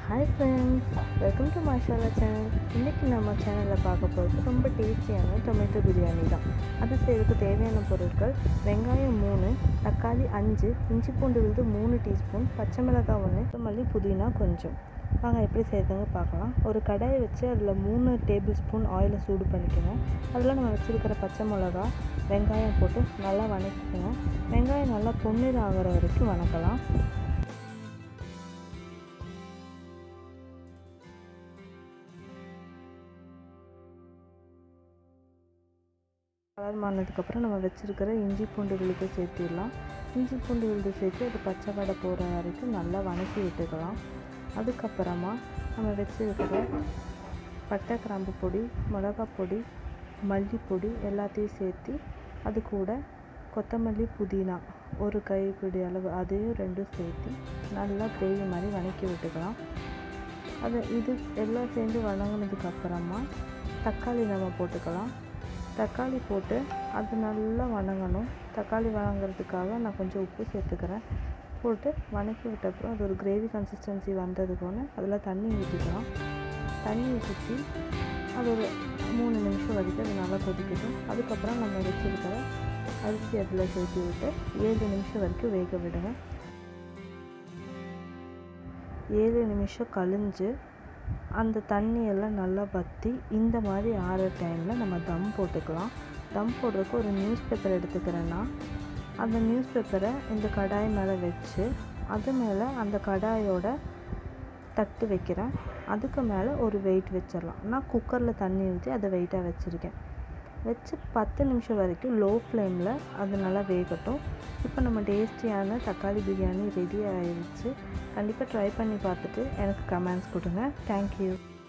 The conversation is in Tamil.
hi friends welcome to Mashala channel இன்றைக்கி நம்ம சேனலில் பார்க்க போகிறது ரொம்ப டேஸ்டியான டொமேட்டோ பிரியாணி தான் அது செய்யறதுக்கு தேவையான பொருட்கள் வெங்காயம் மூணு தக்காளி அஞ்சு இஞ்சி பூண்டு விழுது மூணு டீஸ்பூன் பச்சை மிளகாய் ஒன்று கொத்தமல்லி புதினா கொஞ்சம் வாங்க எப்படி செய்யறதுங்க பார்க்கலாம் ஒரு கடாயை வச்சு அதில் மூணு டேபிள் ஸ்பூன் ஆயிலை சூடு பண்ணிக்கணும் அதில் நம்ம வச்சுருக்கிற பச்சை மிளகா வெங்காயம் போட்டு நல்லா வதக்கிக்கணும் வெங்காயம் நல்லா பொன்னிறம் ஆகிற வரைக்கும் வதக்கலாம் கலர் மாறினதுக்கப்புறம் நம்ம வச்சுருக்கிற இஞ்சி பூண்டு விழுது சேர்த்திடலாம் இஞ்சி பூண்டு விழுது சேர்த்து அது பச்சை வடை போகிற வரைக்கும் நல்லா வதக்கி விட்டுக்கலாம் அதுக்கப்புறமா நம்ம வச்சுருக்கிற பட்டை கிராம்பு பொடி மிளகாப் பொடி மல்லிப்பொடி எல்லாத்தையும் சேர்த்து அது கூட கொத்தமல்லி புதினா ஒரு கைப்பிடி அளவு அதையும் ரெண்டும் சேர்த்து நல்லா கிரேவி மாதிரி வதக்கி விட்டுக்கலாம் அது இது எல்லாம் சேர்ந்து வதங்கினதுக்கப்புறமா தக்காளி நம்ம போட்டுக்கலாம் தக்காளி போட்டு அது நல்லா வதங்கணும் தக்காளி வதங்கிறதுக்காக நான் கொஞ்சம் உப்பு சேர்த்துக்கிறேன் போட்டு வதக்கி விட்டப்புறம் அது ஒரு கிரேவி கன்சிஸ்டன்சி வந்ததுக்கோன்னு அதில் தண்ணி ஊற்றிக்கலாம் தண்ணி ஊற்றி அது ஒரு மூணு நிமிஷம் வரைக்கும் அது நல்லா கொதிக்கட்டும் அதுக்கப்புறம் நம்ம வச்சுருக்கிற அரிசி அதில் சேர்த்து விட்டு ஏழு நிமிஷம் வரைக்கும் வேக விடுங்க ஏழு நிமிஷம் கழிஞ்சு அந்த தண்ணியெல்லாம் நல்லா வற்றி இந்த மாதிரி ஆற டைமில் நம்ம தம் போட்டுக்கலாம் தம் போடுறதுக்கு ஒரு நியூஸ் பேப்பர் எடுத்துக்கிறேன்னா அந்த நியூஸ் பேப்பரை இந்த கடாய் மேலே வச்சு அது மேலே அந்த கடாயோட தட்டு வைக்கிறேன் அதுக்கு மேலே ஒரு வெயிட் வச்சிடலாம் நான் குக்கரில் தண்ணி ஊற்றி அதை வெயிட்டாக வச்சுருக்கேன் வச்சு பத்து நிமிஷம் வரைக்கும் லோ ஃப்ளேமில் அது நல்லா வேகட்டும் இப்போ நம்ம டேஸ்டியான தக்காளி பிரியாணி ரெடி ஆயிடுச்சு கண்டிப்பாக ட்ரை பண்ணி பார்த்துட்டு எனக்கு கமெண்ட்ஸ் கொடுங்க தேங்க்யூ